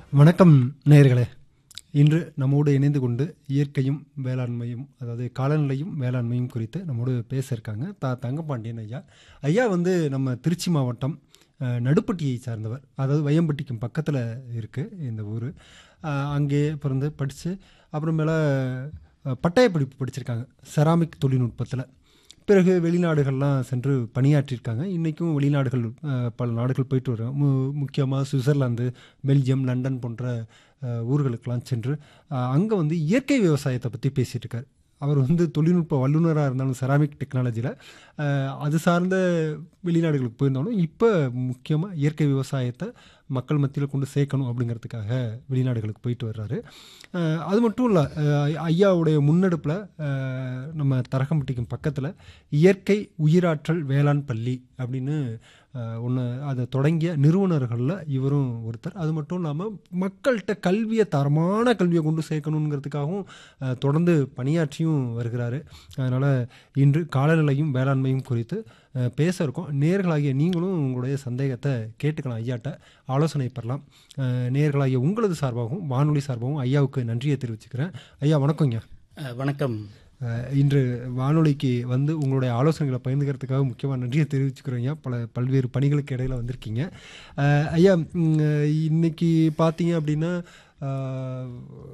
வணக்கம் நேயர்களே இன்று நம்மோடு இணைந்து கொண்டு இயற்கையும் வேளாண்மையும் அதாவது காலநிலையும் வேளாண்மையும் குறித்து நம்மோடு பேச இருக்காங்க தா தங்கப்பாண்டியன் ஐயா ஐயா வந்து நம்ம திருச்சி மாவட்டம் அஹ், நடுப்பட்டியை சார்ந்தவர் அதாவது வையம்பட்டிக்கும் பக்கத்தில் இருக்குது இந்த ஊர் அங்கே பிறந்து படித்து அப்புறமேல அஹ், பட்டய படிப்பு படிச்சிருக்காங்க செராமிக் தொழில்நுட்பத்தில் பிறகு வெளிநாடுகள்லாம் சென்று பணியாற்றியிருக்காங்க இன்றைக்கும் வெளிநாடுகள் அஹ், பல நாடுகள் போயிட்டு வரோம் மு முக்கியமாக சுவிட்சர்லாந்து பெல்ஜியம் லண்டன் போன்ற அஹ், ஊர்களுக்கெல்லாம் சென்று அங்கே வந்து இயற்கை விவசாயத்தை பற்றி பேசிகிட்டு இருக்கார் அவர் வந்து தொழில்நுட்ப வல்லுநராக இருந்தாலும் செராமிக் டெக்னாலஜியில் அது சார்ந்த வெளிநாடுகளுக்கு போயிருந்தாலும் இப்போ முக்கியமாக இயற்கை விவசாயத்தை மக்கள் மத்தியில் கொண்டு சேர்க்கணும் அப்படிங்கிறதுக்காக வெளிநாடுகளுக்கு போயிட்டு வர்றாரு அஹ், அது மட்டும் இல்லை ஐயாவுடைய முன்னெடுப்பில் நம்ம தரகம்பட்டிக்கும் பக்கத்தில் இயற்கை உயிராற்றல் வேளாண் பள்ளி அப்படின்னு ஒன்று அதை தொடங்கிய நிறுவனர்களில் இவரும் ஒருத்தர் அது மட்டும் இல்லாமல் மக்கள்கிட்ட கல்வியை தரமான கல்வியை கொண்டு சேர்க்கணுங்கிறதுக்காகவும் அஹ், தொடர்ந்து பணியாற்றியும் வருகிறாரு அதனால் இன்று காலநிலையும் வேளாண்மையும் குறித்து அஹ், பேச இருக்கோம் நேர்களாகிய நீங்களும் உங்களுடைய சந்தேகத்தை கேட்டுக்கலாம் ஐயாட்ட ஆலோசனை பெறலாம் அஹ், நேயர்களாகிய உங்களது சார்பாகவும் வானொலி சார்பாகவும் ஐயாவுக்கு நன்றியை தெரிவிச்சுக்கிறேன் ஐயா வணக்கங்க அஹ், வணக்கம் அஹ், இன்று வானொலிக்கு வந்து உங்களுடைய ஆலோசனைகளை பகிர்ந்துக்கிறதுக்காக முக்கியமாக நன்றியை தெரிவிச்சுக்கிறோங்க பல பல்வேறு பணிகளுக்கு இடையில வந்திருக்கீங்க அஹ், ஐயா ம், இன்னைக்கு பார்த்தீங்க அப்படின்னா அஹ்,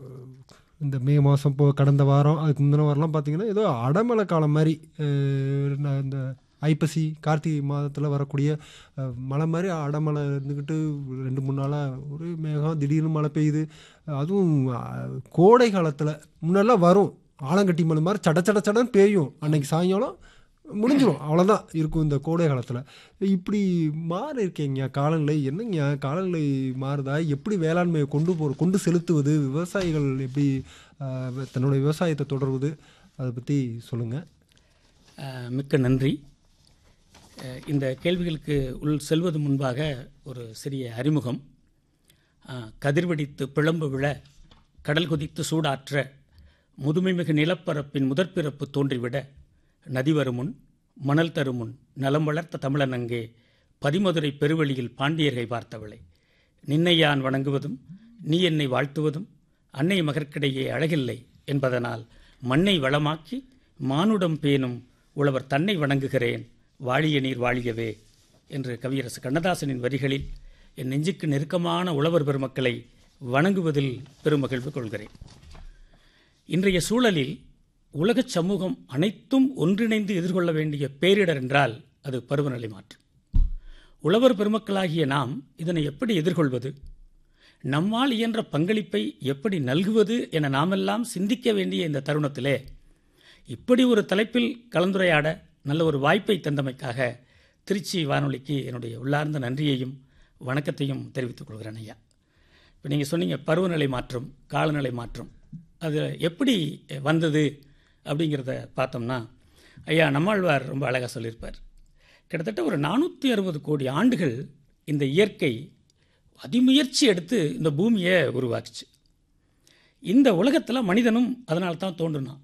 இந்த மே மாதம் இப்போ கடந்த வாரம் அதுக்கு முந்தின வாரம்லாம் பார்த்தீங்கன்னா ஏதோ அடமழை காலம் மாதிரி அஹ், நான் இந்த ஐப்பசி கார்த்திகை மாதத்தில் வரக்கூடிய அஹ், மழை மாதிரி அடமழை இருந்துக்கிட்டு ரெண்டு மூணு நாளாக ஒரு மேகம் திடீர்னு மழை பெய்யுது அதுவும் அஹ், கோடை காலத்தில் முன்னெல்லாம் வரும் ஆலங்கட்டி மழை மாதிரி சட சட சடன்னு பெய்யும் அன்னைக்கு சாயங்காலம் முடிஞ்சிடும் அவ்வளோதான் இருக்கும் இந்த கோடை காலத்தில் இப்படி மாறி இருக்கீங்க காலநிலை என்னங்க காலநிலை மாறுதா எப்படி வேளாண்மையை கொண்டு போகிற கொண்டு செலுத்துவது விவசாயிகள் எப்படி அஹ், தன்னுடைய விவசாயத்தை தொடர்வது அதை பற்றி சொல்லுங்கள் அஹ், மிக்க நன்றி அஹ், இந்த கேள்விகளுக்கு உள் செல்வது முன்பாக ஒரு சிறிய அறிமுகம் அஹ், கதிர்வெடித்து பிளம்பு விழ கடல் கொதித்து சூடாற்ற முதுமைமிகு நிலப்பரப்பின் முதற்பிறப்பு தோன்றிவிட நதி வருமுன் மணல் தருமுன் நலம் வளர்த்த தமிழன் அங்கே பதிமதுரை பெருவழியில் பாண்டியர்கை பார்த்தவளை நின்னை யான் வணங்குவதும் நீ என்னை வாழ்த்துவதும் அன்னை மகற்கிடையே அழகில்லை என்பதனால் மண்ணை வளமாக்கி மானுடம் பேணும் உழவர் தன்னை வணங்குகிறேன் வாழிய நீர் வாழியவே என்று கவியரசு கண்ணதாசனின் வரிகளில் என் நெஞ்சுக்கு நெருக்கமான உழவர் பெருமக்களை வணங்குவதில் பெருமகிழ்வு கொள்கிறேன் இன்றைய சூழலில் உலகச் சமூகம் அனைத்தும் ஒன்றிணைந்து எதிர்கொள்ள வேண்டிய பேரிடர் என்றால் அது பருவநிலை மாற்றம் உழவர் பெருமக்களாகிய நாம் இதனை எப்படி எதிர்கொள்வது நம்மால் இயன்ற பங்களிப்பை எப்படி நல்குவது என நாமெல்லாம் சிந்திக்க வேண்டிய இந்த தருணத்திலே இப்படி ஒரு தலைப்பில் கலந்துரையாட நல்ல ஒரு வாய்ப்பை தந்தமைக்காக திருச்சி வானொலிக்கு என்னுடைய உள்ளார்ந்த நன்றியையும் வணக்கத்தையும் தெரிவித்துக் கொள்கிறேன் ஐயா இப்போ நீங்கள் சொன்னீங்க பருவநிலை மாற்றம் காலநிலை மாற்றம் அது எப்படி வந்தது அப்படிங்கிறத பார்த்தோம்னா ஐயா நம்மாழ்வார் ரொம்ப அழகாக சொல்லியிருப்பார் கிட்டத்தட்ட ஒரு நானூற்றி அறுபது கோடி ஆண்டுகள் இந்த இயற்கை அதிமுயற்சி எடுத்து இந்த பூமியை உருவாக்குச்சு இந்த உலகத்தில் மனிதனும் அதனால தான் தோன்றுனான்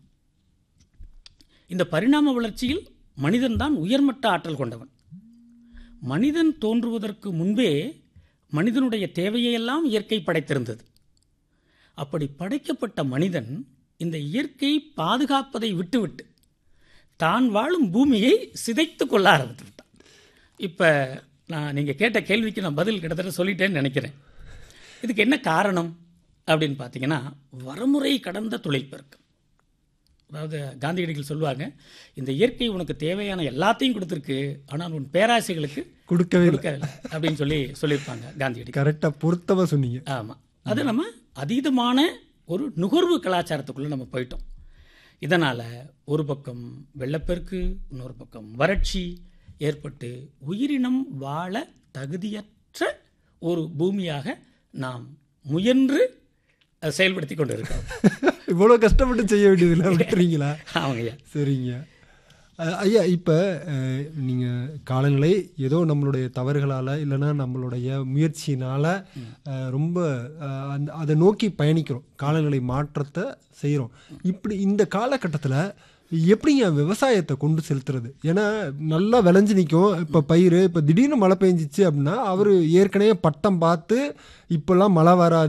இந்த பரிணாம வளர்ச்சியில் மனிதன்தான் உயர்மட்ட ஆற்றல் கொண்டவன் மனிதன் தோன்றுவதற்கு முன்பே மனிதனுடைய தேவையெல்லாம் இயற்கை படைத்திருந்தது அப்படி படைக்கப்பட்ட மனிதன் இந்த இயற்கை பாதுகாப்பதை விட்டுவிட்டு தான் வாழும் பூமியை சிதைத்து கொள்ள ஆரம்பித்து விட்டான் இப்போ நான் நீங்கள் கேட்ட கேள்விக்கு நான் பதில் கிட்டத்தட்ட சொல்லிட்டேன்னு நினைக்கிறேன் இதுக்கு என்ன காரணம் அப்படின்னு பார்த்தீங்கன்னா வரமுறை கடந்த தொழில்பெருக்கம் அதாவது காந்தியடிகள் சொல்லுவாங்க இந்த இயற்கை உனக்கு தேவையான எல்லாத்தையும் கொடுத்துருக்கு ஆனால் உன் பேராசைகளுக்கு கொடுக்கவே இல்லை கொடுக்கவில்லை அப்படின்னு சொல்லி சொல்லியிருப்பாங்க காந்தியடிகள் கரெக்டாக பொருத்தமாக சொன்னீங்க ஆமாம் அது நம்ம அதீதமான ஒரு நுகர்வு கலாச்சாரத்துக்குள்ளே நம்ம போயிட்டோம் இதனால் ஒரு பக்கம் வெள்ளப்பெருக்கு இன்னொரு பக்கம் வறட்சி ஏற்பட்டு உயிரினம் வாழ தகுதியற்ற ஒரு பூமியாக நாம் முயன்று அதை செயல்படுத்தி கொண்டு இருக்கோம் இவ்வளோ கஷ்டப்பட்டு செய்ய வேண்டியதில்லை விட்டுறீங்களா ஆமாங்கய்யா சரிங்க அஹ் ஐயா இப்போ நீங்கள் காலநிலை ஏதோ நம்மளுடைய தவறுகளால் இல்லைன்னா நம்மளுடைய முயற்சியினால் ரொம்ப அஹ், அந்த அதை நோக்கி பயணிக்கிறோம் காலநிலை மாற்றத்தை செய்கிறோம் இப்படி இந்த காலகட்டத்தில் எப்படிங்க விவசாயத்தை கொண்டு செலுத்துறது ஏன்னா நல்லா விளைஞ்சு நிற்கும் இப்போ பயிர் இப்போ திடீர்னு மழை பெஞ்சிச்சு அப்படின்னா அவர் ஏற்கனவே பட்டம் பார்த்து இப்போல்லாம் மழை வராது